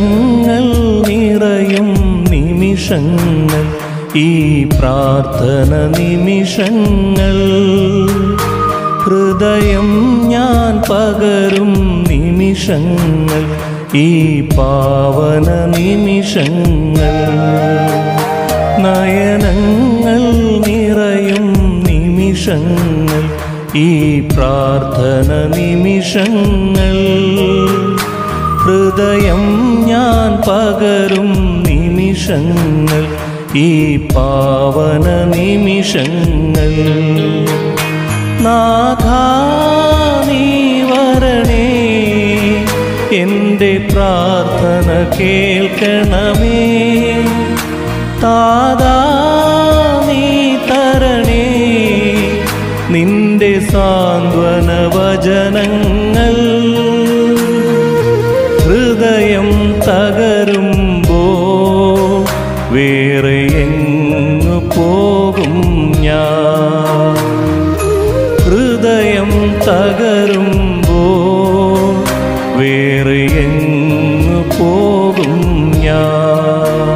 നയനങ്ങൾ നിറയും നിമിഷങ്ങൾ ഈ പ്രാർത്ഥന നിമിഷങ്ങൾ ഹൃദയം ഞാൻ പകരും നിമിഷങ്ങൾ ഈ പാവന നിമിഷങ്ങൾ നയനങ്ങൾ നിറയും നിമിഷങ്ങൾ ഈ പ്രാർത്ഥന നിമിഷങ്ങൾ ഹൃദയം ഞാൻ പകരും നിമിഷങ്ങൾ ഈ പാവന നിമിഷങ്ങൾ നാഥാ നീ വരണേ എൻ്റെ പ്രാർത്ഥന കേൾക്കണമേ താതാ നീ തരണേ നിന്റെ സാന്ത്വന വചനങ്ങൾ ഹൃദയം തകരുമ്പോ വേറെ എങ്ങു പോകും ഞാൻ ഹൃദയം തകരുമ്പോ വേറെ എങ്ങു പോകും ഞാൻ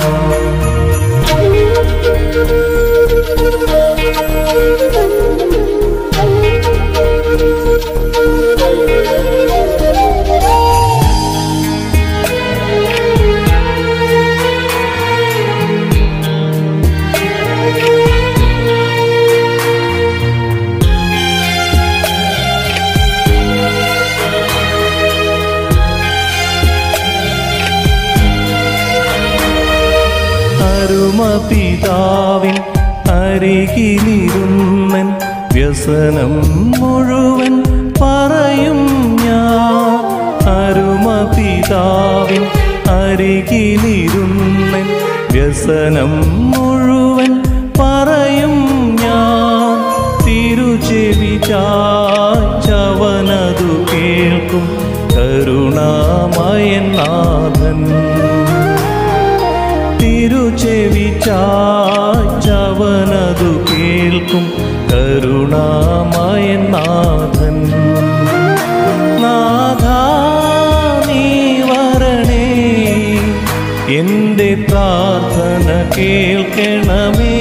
അരുമപിതാവിൻ അരികിലിരുന്നൻ വ്യസനം മുഴുവൻ പറയും ഞാൻ അരുമപിതാവിൻ അരികിലിരുന്നൻ വ്യസനം മുഴുവൻ പറയും ഞാൻ തിരുചെവി ചാച്ചവനതു കേൾക്കും കരുണാമയൻ നാഥൻ തിരുചെവി ചാച്ചവനതു കേൾക്കും കരുണാമയൻ നാഥൻ നാഥാ നീ വരണേ എൻ്റെ പ്രാർത്ഥന കേൾക്കണമേ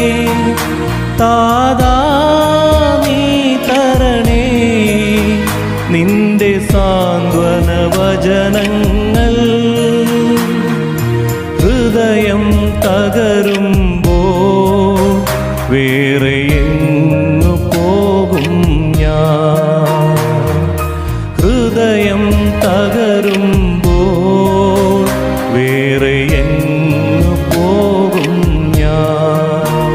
താതാ നീ തരണേ നിന്റെ സാന്ത്വന വചനങ്ങൾ ഹൃദയം തകരുമ്പോ വേറെ എങ്ങു പോകും ഞാൻ ഹൃദയം തകരുമ്പോ വേറെ എങ്ങു പോകും ഞാൻ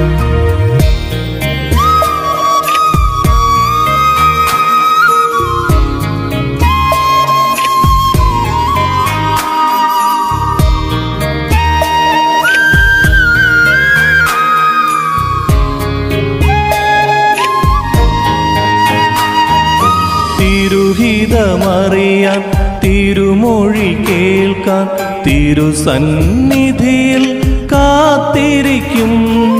തിരുഹിതമറിയാൻ തിരുമൊഴി കേൾക്കാൻ തിരുസന്നിധിയിൽ കാത്തിരിക്കും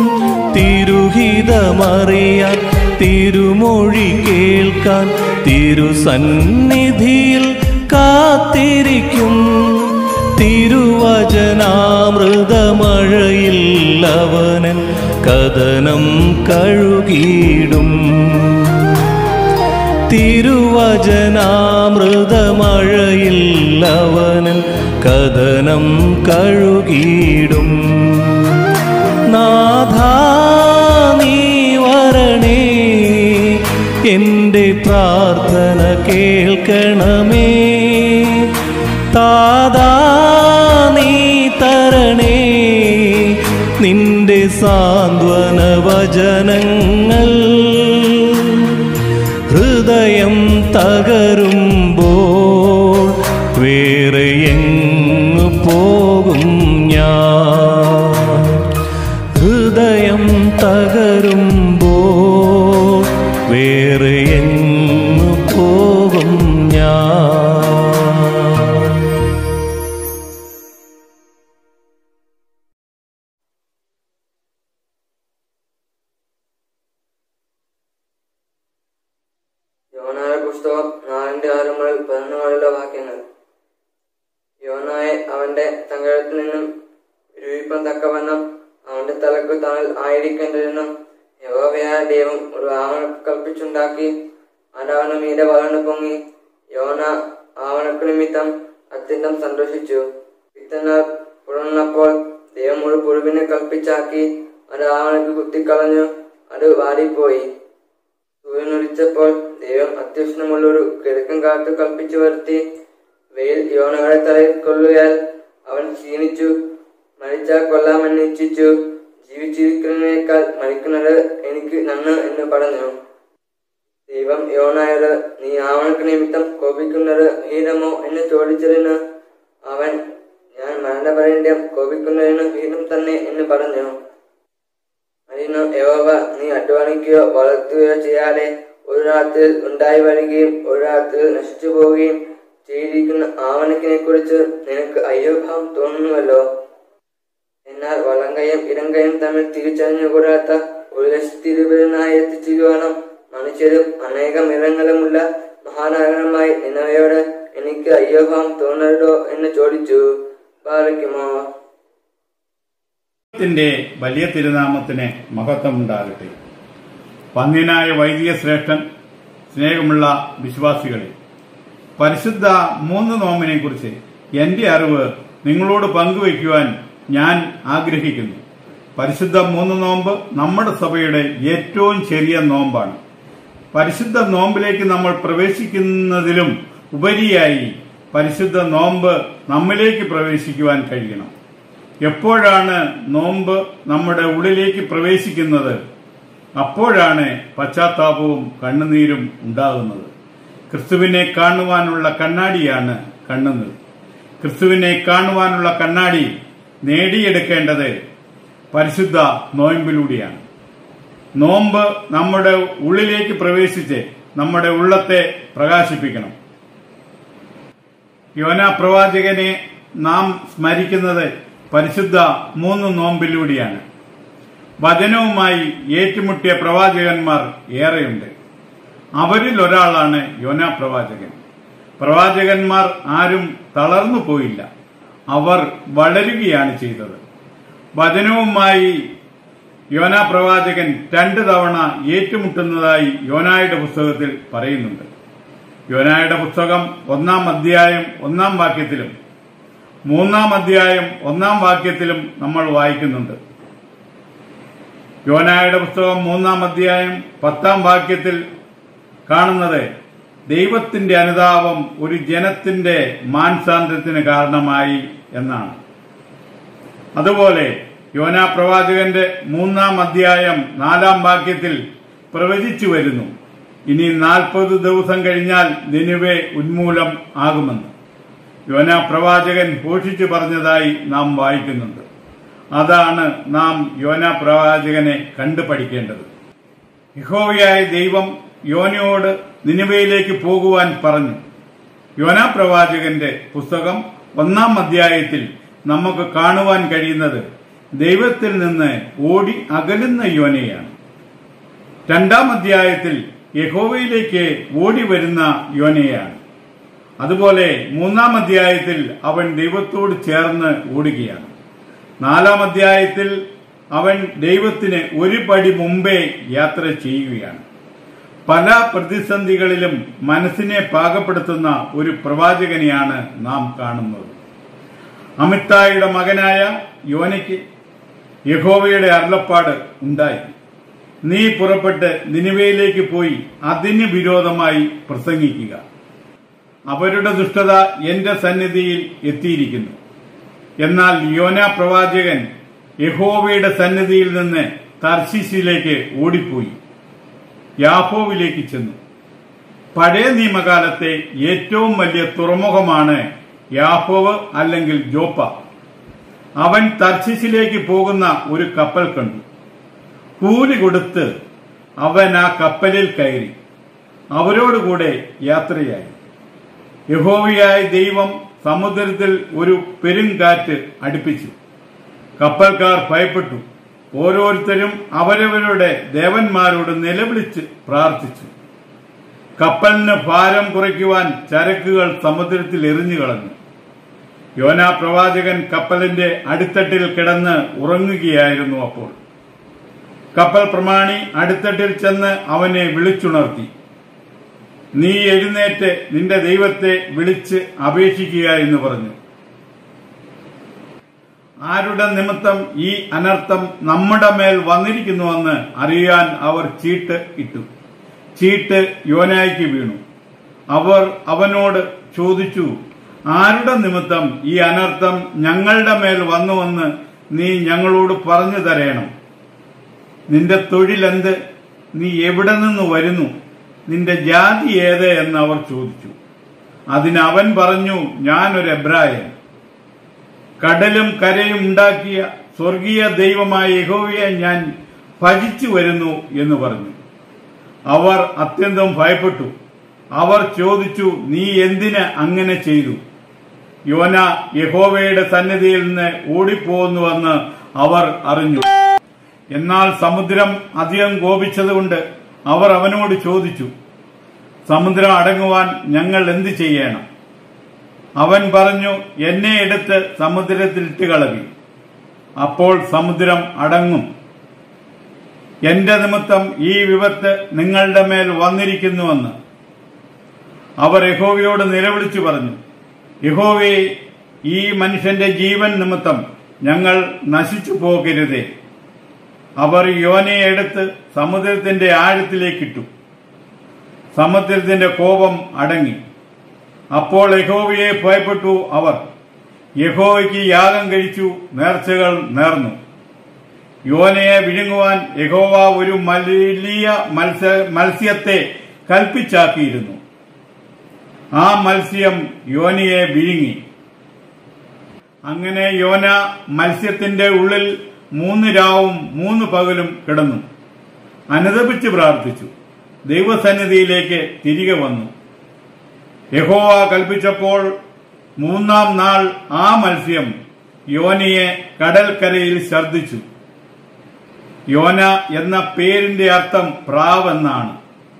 തിരുഹിതമറിയാൻ തിരുമൊഴി കേൾക്കാൻ തിരുസന്നിധിയിൽ കാത്തിരിക്കും തിരുവചനാമൃതമഴയിൽ അവനൻ കഥനം കഴുകിയിടും തിരുവചനാമൃതമഴയിൽ അവനൻ കഥനം കഴുകിയിടും നാഥാ നീ വരണേ എൻ്റെ പ്രാർത്ഥന കേൾക്കണമേ താതാ നീ തരണേ നിന്റെ സാന്ത്വന വചനങ്ങൾ ഹൃദയം തകരുമ്പോൾ വേറെ എങ്ങു പോകും ഞാൻ ഹൃദയം തകരുമ്പോൾ വേറെ എങ്ങു പോകും ഞാൻ യോനായ പുസ്തകം നാലിന്റെ ആറ് മുതൽ പതിനൊന്ന് വരെയുള്ള വാക്യങ്ങൾ യോന അവന്റെ സങ്കടത്തിൽ നിന്നും വിടുവിപ്പാൻ തക്കവണ്ണം അവന്റെ തലക്ക് തണൽ ആയിരിക്കേണ്ടതിനും യഹോവയായ ദൈവം ഒരു ആവണ കൽപ്പിച്ചുണ്ടാക്കി അതാവണ മീതെ വളർന്നു പൊങ്ങി യോന ആവണക്ക് നിമിത്തം അത്യന്തം സന്തോഷിച്ചു പിറ്റന്നാൾ പുറന്നപ്പോൾ ദൈവം ഒരു പുഴുവിനെ കൽപ്പിച്ചാക്കി അത് ആവണക്ക് കുത്തിക്കളഞ്ഞു അത് വാടിപ്പോയി സൂര്യനുദിച്ചപ്പോൾ ദൈവം അത്യുഷ്ണമുള്ളൊരു കിഴക്കൻ കാറ്റ് കൽപ്പിച്ചു വരുത്തി വെയിൽ യോനകളെ തലയിൽ കൊള്ളുകയാൽ അവൻ ക്ഷീണിച്ചു മരിച്ചാൽ കൊല്ലാമെന്ന് ഇച്ഛിച്ചു ജീവിച്ചിരിക്കുന്നതിനേക്കാൾ മരിക്കുന്നത് എനിക്ക് നന്ന് എന്ന് പറഞ്ഞു ദൈവം യോനായത് നീ ആവണക്ക് നിമിത്തം കോപിക്കുന്നത് ഹീനമോ എന്ന് ചോദിച്ചതിന് അവൻ ഞാൻ മരണപര്യന്തം കോപിക്കുന്നതിന് ഹീനം തന്നെ എന്ന് പറഞ്ഞു അതിന് യഹോവ നീ അധ്വാനിക്കുകയോ വളർത്തുകയോ ചെയ്യാതെ ഒരു രാത്രിയിൽ ഉണ്ടായി വരികയും ഒരു രാത്രിയിൽ നശിച്ചു പോവുകയും ചെയ്തിരിക്കുന്ന ആവണക്കിനെ കുറിച്ച് നിനക്ക് അയ്യോഭാവം തോന്നുന്നുവല്ലോ എന്നാൽ വലങ്കയും ഇടങ്കയും തമ്മിൽ തിരിച്ചറിഞ്ഞുകൂടാത്ത ഒരു ലക്ഷത്തി ഇരുപതിനായിരത്തി ചെയ്യുവാനും മനുഷ്യരും അനേകം ഇടങ്ങളുമുള്ള മഹാനഗരമായി നിന്നവയോട് എനിക്ക് അയ്യോഭാവം തോന്നരുതോ എന്ന് ചോദിച്ചു പാലിക്കുമോ ദൈവത്തിന്റെ വലിയ തിരുനാമത്തിന് മഹത്വം ഉണ്ടാകട്ടെ പന്യനായ വൈദിക ശ്രേഷ്ഠൻ സ്നേഹമുള്ള വിശ്വാസികളെ പരിശുദ്ധ മൂന്ന് നോമ്പിനെ കുറിച്ച് എന്റെ അറിവ് നിങ്ങളോട് പങ്കുവയ്ക്കുവാൻ ഞാൻ ആഗ്രഹിക്കുന്നു പരിശുദ്ധ മൂന്ന് നോമ്പ് നമ്മുടെ സഭയുടെ ഏറ്റവും ചെറിയ നോമ്പാണ് പരിശുദ്ധ നോമ്പിലേക്ക് നമ്മൾ പ്രവേശിക്കുന്നതിലും ഉപരിയായി പരിശുദ്ധ നോമ്പ് നമ്മിലേക്ക് പ്രവേശിക്കുവാൻ കഴിയണം എപ്പോഴാണ് നോമ്പ് നമ്മുടെ ഉള്ളിലേക്ക് പ്രവേശിക്കുന്നത് അപ്പോഴാണ് പശ്ചാത്താപവും കണ്ണുനീരും ഉണ്ടാകുന്നത് ക്രിസ്തുവിനെ കാണുവാനുള്ള കണ്ണാടിയാണ് കണ്ണുനീർ ക്രിസ്തുവിനെ കാണുവാനുള്ള കണ്ണാടി നേടിയെടുക്കേണ്ടത് പരിശുദ്ധ നോയമ്പിലൂടെയാണ് നോമ്പ് നമ്മുടെ ഉള്ളിലേക്ക് പ്രവേശിച്ച് നമ്മുടെ ഉള്ളത്തെ പ്രകാശിപ്പിക്കണം യോന പ്രവാചകനെ നാം സ്മരിക്കുന്നത് പരിശുദ്ധ മൂന്ന് നോമ്പിലൂടെയാണ് വചനവുമായി ഏറ്റുമുട്ടിയ പ്രവാചകന്മാർ ഏറെയുണ്ട് അവരിൽ ഒരാളാണ് യോന പ്രവാചകൻ പ്രവാചകന്മാർ ആരും തളർന്നു പോയില്ല അവർ വളരുകയാണ് ചെയ്തത് വചനവുമായി യോന പ്രവാചകൻ രണ്ട് തവണ ഏറ്റുമുട്ടുന്നതായി യോനായുടെ പുസ്തകത്തിൽ പറയുന്നുണ്ട് യോനായുടെ പുസ്തകം ഒന്നാം അധ്യായം ഒന്നാം വാക്യത്തിലും മൂന്നാം അധ്യായം ഒന്നാം വാക്യത്തിലും നമ്മൾ വായിക്കുന്നുണ്ട് യോനായുടെ പുസ്തകം മൂന്നാം അധ്യായം പത്താം വാക്യത്തിൽ കാണുന്നത് ദൈവത്തിന്റെ അനുതാപം ഒരു ജനത്തിന്റെ മാൻസാന്തരത്തിന് കാരണമായി എന്നാണ് അതുപോലെ യോനാ പ്രവാചകന്റെ മൂന്നാം അധ്യായം നാലാം വാക്യത്തിൽ പ്രവചിച്ചു വരുന്നു ഇനി നാൽപ്പത് ദിവസം കഴിഞ്ഞാൽ നിനുവെ ഉന്മൂലം ആകുമെന്ന് യോന പ്രവാചകൻ ഘോഷിച്ചു പറഞ്ഞതായി നാം വായിക്കുന്നുണ്ട് അതാണ് നാം യോന പ്രവാചകനെ കണ്ടു പഠിക്കേണ്ടത് യഹോവയായ ദൈവം യോനയോട് നിനിവയിലേക്ക് പോകുവാൻ പറഞ്ഞു യോന പ്രവാചകന്റെ പുസ്തകം ഒന്നാം അധ്യായത്തിൽ നമുക്ക് കാണുവാൻ കഴിയുന്നത് ദൈവത്തിൽ നിന്ന് ഓടി അകലുന്ന യോനയാണ് രണ്ടാം അധ്യായത്തിൽ യഹോവയിലേക്ക് ഓടി വരുന്ന യോനയാണ് അതുപോലെ മൂന്നാം അധ്യായത്തിൽ അവൻ ദൈവത്തോട് ചേർന്ന് ഓടുകയാണ് നാലാം അധ്യായത്തിൽ അവൻ ദൈവത്തിന് ഒരു പടി മുമ്പേ യാത്ര ചെയ്യുകയാണ് പല പ്രതിസന്ധികളിലും മനസ്സിനെ പാകപ്പെടുത്തുന്ന ഒരു പ്രവാചകനെയാണ് നാം കാണുന്നത് അമിത്തായുടെ മകനായ യോനയ്ക്ക് യഹോവയുടെ അരുളപ്പാട് ഉണ്ടായി നീ പുറപ്പെട്ട് നിനിവയിലേക്ക് പോയി അതിന് വിരോധമായി പ്രസംഗിക്കുക അവരുടെ ദുഷ്ടത എന്റെ സന്നിധിയിൽ എത്തിയിരിക്കുന്നു എന്നാൽ യോന പ്രവാചകൻ യഹോവയുടെ സന്നിധിയിൽ നിന്ന് തർശീസിലേക്ക് ഓടിപ്പോയി യാഹോവിലേക്ക് ചെന്നു പഴയ നിയമകാലത്തെ ഏറ്റവും വലിയ തുറമുഖമാണ് യാഹോവ് അല്ലെങ്കിൽ ജോപ്പ അവൻ തർശീസിലേക്ക് പോകുന്ന ഒരു കപ്പൽ കണ്ടു കൂലി കൊടുത്ത് അവൻ ആ കപ്പലിൽ കയറി അവരോടുകൂടെ യാത്രയായി യഹോവയായ ദൈവം സമുദ്രത്തിൽ ഒരു പെരുങ്കാറ്റ് അടുപ്പിച്ചു കപ്പൽക്കാർ ഭയപ്പെട്ടു ഓരോരുത്തരും അവരവരുടെ ദേവന്മാരോട് നിലവിളിച്ച് പ്രാർത്ഥിച്ചു കപ്പലിന് ഭാരം കുറയ്ക്കുവാൻ ചരക്കുകൾ സമുദ്രത്തിൽ എറിഞ്ഞു കളഞ്ഞു യോന പ്രവാചകൻ കപ്പലിന്റെ അടിത്തട്ടിൽ കിടന്ന് ഉറങ്ങുകയായിരുന്നു അപ്പോൾ കപ്പൽ പ്രമാണി അടിത്തട്ടിൽ ചെന്ന് അവനെ വിളിച്ചുണർത്തി നീ എഴുന്നേറ്റ് നിന്റെ ദൈവത്തെ വിളിച്ച് അപേക്ഷിക്കുക എന്ന് പറഞ്ഞു ആരുടെ നിമിത്തം ഈ അനർത്ഥം നമ്മുടെ മേൽ വന്നിരിക്കുന്നുവെന്ന് അറിയാൻ അവർ ചീട്ട് ഇട്ടു ചീട്ട് യോനായ്ക്ക് വീണു അവർ അവനോട് ചോദിച്ചു ആരുടെ നിമിത്തം ഈ അനർത്ഥം ഞങ്ങളുടെ മേൽ വന്നുവെന്ന് നീ ഞങ്ങളോട് പറഞ്ഞു തരേണം നിന്റെ തൊഴിലെന്ത് നീ എവിടെ നിന്ന് വരുന്നു നിന്റെ ജാതി ഏത് എന്ന് അവർ ചോദിച്ചു അതിന് അവൻ പറഞ്ഞു ഞാനൊരു എബ്രായൻ കടലും കരയും ഉണ്ടാക്കിയ സ്വർഗീയ ദൈവമായ യഹോവയെ ഞാൻ ഭജിച്ചു വരുന്നു എന്ന് പറഞ്ഞു അവർ അത്യന്തം ഭയപ്പെട്ടു അവർ ചോദിച്ചു നീ എന്തിന് അങ്ങനെ ചെയ്തു യോന യഹോവയുടെ സന്നിധിയിൽ നിന്ന് ഓടിപ്പോകുന്നുവെന്ന് അവർ അറിഞ്ഞു എന്നാൽ സമുദ്രം അധികം കോപിച്ചതുകൊണ്ട് അവർ അവനോട് ചോദിച്ചു സമുദ്രം അടങ്ങുവാൻ ഞങ്ങൾ എന്ത് ചെയ്യണം അവൻ പറഞ്ഞു എന്നെ എടുത്ത് സമുദ്രത്തിൽ ഇട്ട് കളവി അപ്പോൾ സമുദ്രം അടങ്ങും എന്റെ നിമിത്തം ഈ വിപത്ത് നിങ്ങളുടെ മേൽ വന്നിരിക്കുന്നുവെന്ന് അവർ യഹോവയോട് നിലവിളിച്ചു പറഞ്ഞു യഹോവേ ഈ മനുഷ്യന്റെ ജീവൻ നിമിത്തം ഞങ്ങൾ നശിച്ചു പോകരുതേ അവർ യോനയെ എടുത്ത് സമുദ്രത്തിന്റെ ആഴത്തിലേക്കിട്ടു സമുദ്രത്തിന്റെ കോപം അടങ്ങി അപ്പോൾ യഹോവയെ ഭയപ്പെട്ടു അവർ യഹോവയ്ക്ക് യാഗം കഴിച്ചു നേർച്ചകൾ നേർന്നു യോനയെ വിഴുങ്ങുവാൻ യഹോവ ഒരു വലിയ മത്സ്യ മത്സ്യത്തെ കൽപ്പിച്ചാക്കിയിരുന്നു ആ മത്സ്യം യോനയെ വിഴുങ്ങി അങ്ങനെ യോന മത്സ്യത്തിന്റെ ഉള്ളിൽ മൂന്ന് രാവും മൂന്ന് പകലും കിടന്നു അനുദപിച്ച് പ്രാർത്ഥിച്ചു ദൈവസന്നിധിയിലേക്ക് തിരികെ വന്നു യഹോവ കൽപ്പിച്ചപ്പോൾ മൂന്നാം നാൾ ആ മത്സ്യം യോനയെ കടൽക്കരയിൽ ഛർദിച്ചു യോന എന്ന പേരിന്റെ അർത്ഥം പ്രാവെന്നാണ്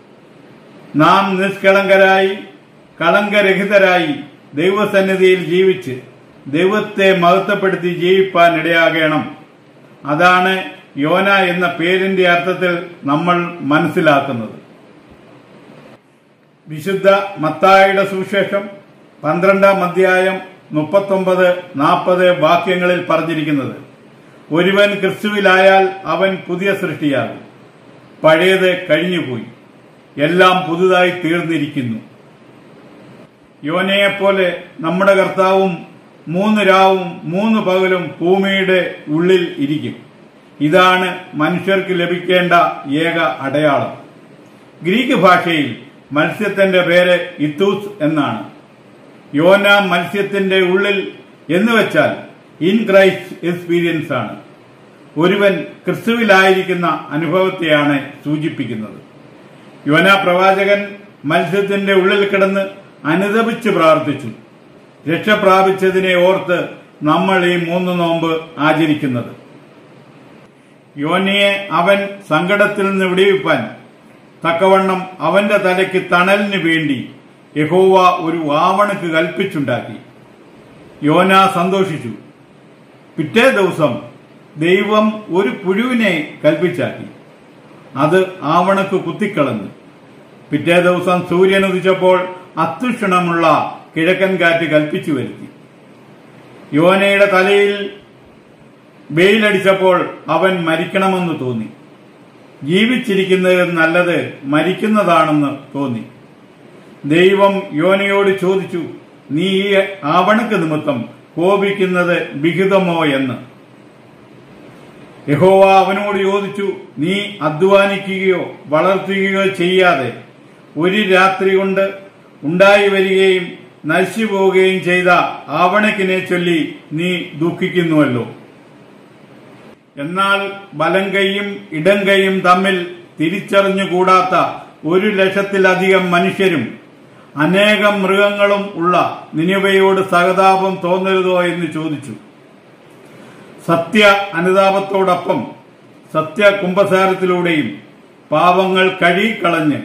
നാം നിഷ്കളങ്കരായി കളങ്കരഹിതരായി ദൈവസന്നിധിയിൽ ജീവിച്ച് ദൈവത്തെ മഹത്വപ്പെടുത്തി ജീവിപ്പാൻ ഇടയാകണം അതാണ് യോന എന്ന പേരിന്റെ അർത്ഥത്തിൽ നമ്മൾ മനസ്സിലാക്കുന്നത് വിശുദ്ധ മത്തായുടെ സുവിശേഷം പന്ത്രണ്ടാം അധ്യായം മുപ്പത്തൊമ്പത് നാൽപ്പത് വാക്യങ്ങളിൽ പറഞ്ഞിരിക്കുന്നത് ഒരുവൻ ക്രിസ്തുവിലായാൽ അവൻ പുതിയ സൃഷ്ടിയാകും പഴയത് കഴിഞ്ഞുപോയി എല്ലാം പുതുതായി തീർന്നിരിക്കുന്നു യോനയെപ്പോലെ നമ്മുടെ കർത്താവും മൂന്ന് രാവും മൂന്ന് പകലും ഭൂമിയുടെ ഉള്ളിൽ ഇരിക്കും ഇതാണ് മനുഷ്യർക്ക് ലഭിക്കേണ്ട ഏക അടയാളം ഗ്രീക്ക് ഭാഷയിൽ മത്സ്യത്തിന്റെ പേര് ഇത്തൂസ് എന്നാണ് യോന മത്സ്യത്തിന്റെ ഉള്ളിൽ എന്ന് വെച്ചാൽ ഇൻ ക്രൈസ്റ്റ് എക്സ്പീരിയൻസ് ആണ് ഒരുവൻ ക്രിസ്തുവിലായിരിക്കുന്ന അനുഭവത്തെയാണ് സൂചിപ്പിക്കുന്നത് യോന പ്രവാചകൻ മത്സ്യത്തിന്റെ ഉള്ളിൽ കിടന്ന് അനുദപിച്ച് പ്രാർത്ഥിച്ചു രക്ഷ പ്രാപിച്ചതിനെ ഓർത്ത് നമ്മൾ ഈ മൂന്ന് നോമ്പ് ആചരിക്കുന്നത് യോനിയെ അവൻ സങ്കടത്തിൽ നിന്ന് വിടിവിപ്പാൻ തക്കവണ്ണം അവന്റെ തലയ്ക്ക് തണലിന് വേണ്ടി യഹോവ ഒരു ആവണക്ക് കൽപ്പിച്ചുണ്ടാക്കി യോന സന്തോഷിച്ചു പിറ്റേ ദിവസം ദൈവം ഒരു പുഴുവിനെ കൽപ്പിച്ചാക്കി അത് ആവണക്ക് കുത്തിക്കളഞ്ഞു പിറ്റേ ദിവസം സൂര്യൻ ഉദിച്ചപ്പോൾ അത്യുഷണമുള്ള കിഴക്കൻ കാറ്റ് കൽപ്പിച്ചു വരുത്തി യോനയുടെ തലയിൽ വെയിലടിച്ചപ്പോൾ അവൻ മരിക്കണമെന്ന് തോന്നി ജീവിച്ചിരിക്കുന്നത് നല്ലത് മരിക്കുന്നതാണെന്ന് തോന്നി ദൈവം യോനയോട് ചോദിച്ചു നീ ഈ ആവണക്ക് നിമിത്തം കോപിക്കുന്നത് വിഹിതമോ എന്ന് യഹോവ അവനോട് ചോദിച്ചു നീ അധ്വാനിക്കുകയോ വളർത്തുകയോ ചെയ്യാതെ ഒരു രാത്രി കൊണ്ട് ഉണ്ടായി വരികയും നശിച്ചു പോവുകയും ചെയ്ത ആവണക്കിനെ ചൊല്ലി നീ ദുഃഖിക്കുന്നുവല്ലോ എന്നാൽ വലം കൈയും ഇടം കൈയും തമ്മിൽ തിരിച്ചറിഞ്ഞുകൂടാത്ത ഒരു ലക്ഷത്തിലധികം മനുഷ്യരും അനേകം മൃഗങ്ങളും ഉള്ള നിനിവയോട് സഹതാപം തോന്നരുതോ എന്ന് ചോദിച്ചു സത്യ അനുതാപത്തോടൊപ്പം സത്യ കുംഭസാരത്തിലൂടെയും പാവങ്ങൾ കഴുകിക്കളഞ്ഞ്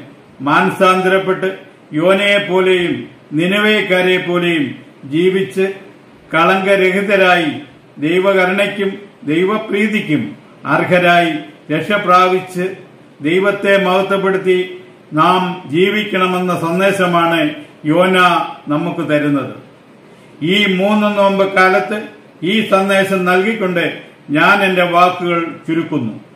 മാനസാന്തരപ്പെട്ട് യോനയെ പോലെയും നിലവേക്കാരെ പോലെയും ജീവിച്ച് കളങ്കരഹിതരായി ദൈവകരുണയ്ക്കും ദൈവപ്രീതിക്കും അർഹരായി രക്ഷ പ്രാപിച്ച് ദൈവത്തെ മഹത്വപ്പെടുത്തി നാം ജീവിക്കണമെന്ന സന്ദേശമാണ് യോന നമുക്ക് തരുന്നത് ഈ മൂന്ന് നോമ്പ് കാലത്ത് ഈ സന്ദേശം നൽകിക്കൊണ്ട് ഞാൻ എന്റെ വാക്കുകൾ ചുരുക്കുന്നു